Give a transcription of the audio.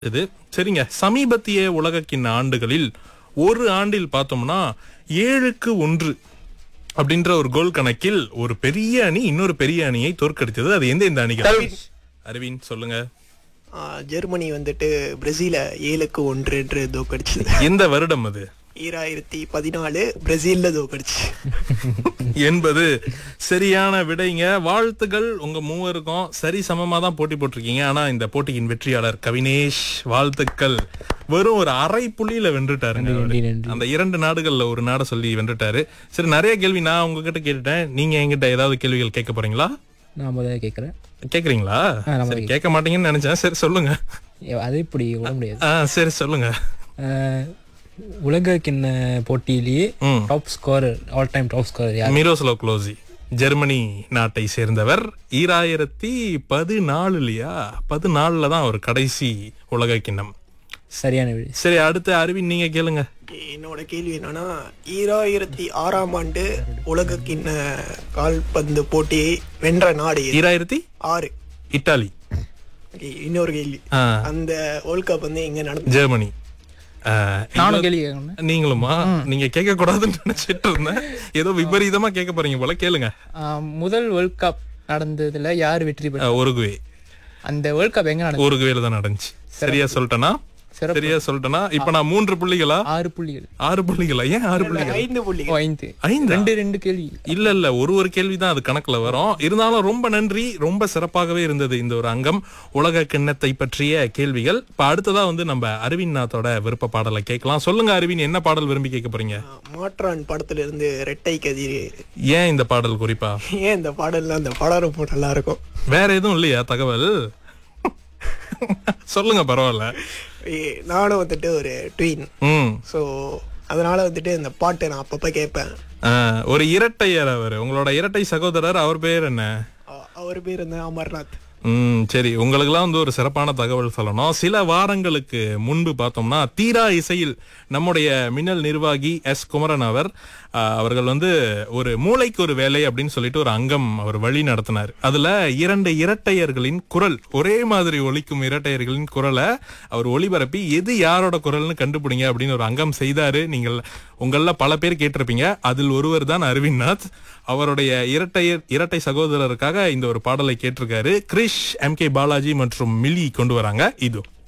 இது சரிங்க சமீபத்திய உலகக்கிண்ண ஆண்டுகளில் ஒரு ஆண்டில் பார்த்தோம்னா ஏழுக்கு ஒன்று அப்படின்ற ஒரு கோல் கணக்கில் ஒரு பெரிய அணி இன்னொரு பெரிய அணியை தோற்கடித்தது அது எந்த எந்த அணிகள் அரவிந்த் சொல்லுங்க ஆ, ஜெர்மனி வந்துட்டு பிரேசில ஏழுக்கு ஒன்று என்று தோக்கடிச்சது எந்த வருடம் அது ஈராயிரத்தி பதினாலு பிரேசில்ல தோக்கடிச்சு என்பது சரியான விடைங்க வாழ்த்துக்கள் உங்க மூவருக்கும் சரி சமமா தான் போட்டி போட்டிருக்கீங்க ஆனா இந்த போட்டியின் வெற்றியாளர் கவினேஷ் வாழ்த்துக்கள் வெறும் ஒரு அரை புள்ளியில வென்றுட்டாருங்க அவரு. நன்றி, நன்றி. அந்த இரண்டு நாடுகள்ல ஒரு நாடை சொல்லி வென்றுட்டாரு சரி நிறைய கேள்வி நான் உங்ககிட்ட கேட்டுட்டேன் நீங்க என்கிட்ட ஏதாவது கேள்விகள் கேட்க போறீங்களா நான் முதல்ல கேட்குறேன் கேக்குறீங்களா நான் சரி கேட்க மாட்டீங்கன்னு நினைச்சேன் சரி சொல்லுங்க அது இப்படி விட முடியாது ஆ சரி சொல்லுங்க அஹ், உலக கிண்ண போட்டியிலேயே ம். Top scorer all time top scorer யார் மிரோஸ்லோ க்ளோசி ஜெர்மனி நாட்டை சேர்ந்தவர் ஈராயிரத்தி பதினாலுலயா பதினாலுல தான் அவர் கடைசி உலக கிண்ணம் சரியான விடை சரி அடுத்து அரவிந்த் நீங்க கேளுங்க என்னோட கேள்வி என்னன்னா ஈராயிரத்தி ஆறாம் ஆண்டு உலக கிண்ண கால்பந்து போட்டியை வென்ற நாடு எது? ஈராயிரத்தி ஆறு இத்தாலி Okay, இன்னொரு கேள்வி ஆ, அந்த வேர்ல்ட் கப் வந்து எங்க நடந்தது ஜெர்மனி ஆ, நானும் கேள்வி கேட்கணும் நீங்களுமா நீங்க கேட்க கூடாதுன்னு நினைச்சிட்டு இருந்தேன் ஏதோ விபரீதமா கேட்க போறீங்க போல கேளுங்க முதல் வேர்ல்ட் கப் நடந்ததுல யார் வெற்றி ஆ, பெற்ற உருகுவே அந்த வேர்ல்ட் கப் எங்க நடந்தது உருகுவேல தான் நடந்துச்சு சரியா சொல்லிட்டேனா சிறப்பு. சரியா சொல்லிட்டேனா இப்ப நான் மூன்று புள்ளிகளா ஆறு புள்ளிகள் ஆறு புள்ளிகளா ஏன் ஆறு புள்ளிகள் ஐந்து புள்ளி ஓ, ஐந்து ஐந்தா? ரெண்டு ரெண்டு கேள்வி இல்ல இல்ல ஒரு ஒரு கேள்விதான் அது கணக்குல வரும் இருந்தாலும் ரொம்ப நன்றி ரொம்ப சிறப்பாகவே இருந்தது இந்த ஒரு அங்கம் உலக கிண்ணத்தை பற்றிய கேள்விகள் இப்ப அடுத்ததா வந்து நம்ம அரவிந்த் நாத்தோட விருப்ப பாடலை கேட்கலாம் சொல்லுங்க அரவிந்த் என்ன பாடல் விரும்பி கேட்க போறீங்க மாற்றான் படத்துல இருந்து ரெட்டை கதிர் ஏன் இந்த பாடல் குறிப்பா ஏன் இந்த பாடல்ல அந்த படம் ரொம்ப நல்லா இருக்கும் வேற எதுவும் இல்லையா தகவல் சொல்லுங்க பரவாயில்ல ஏய், நானும் வந்துட்டு ஒரு ட்வீன் ம் ஸோ அதனால வந்துட்டு இந்த பாட்டை நான் அப்பப்போ கேட்பேன் ஆ, ஒரு இரட்டையர் அவர் உங்களோட இரட்டை சகோதரர் அவர் பேர் என்ன அ- அவர் பேர் வந்து அமர்நாத் ம் சரி உங்களுக்கெல்லாம் வந்து ஒரு சிறப்பான தகவல் சொல்லணும் சில வாரங்களுக்கு முன்பு பார்த்தோம்னா தீரா இசையில் நம்முடைய மின்னல் நிர்வாகி எஸ் குமரன் அவர் ஆ, அவர்கள் வந்து ஒரு மூளைக்கு ஒரு வேலை அப்படின்னு சொல்லிட்டு ஒரு அங்கம் அவர் வழி நடத்தினார் அதுல இரண்டு இரட்டையர்களின் குரல் ஒரே மாதிரி ஒலிக்கும் இரட்டையர்களின் குரலை அவர் ஒளிபரப்பி எது யாரோட குரல்னு கண்டுபிடிங்க அப்படின்னு ஒரு அங்கம் செய்தாரு நீங்கள் உங்கள பல பேர் கேட்டிருப்பீங்க அதில் ஒருவர் தான் அரவிந்த்நாத் அவருடைய இரட்டையர் இரட்டை சகோதரருக்காக இந்த ஒரு பாடலை கேட்டிருக்காரு கிரிஷ் எம் கே பாலாஜி மற்றும் மிலி கொண்டு வராங்க இது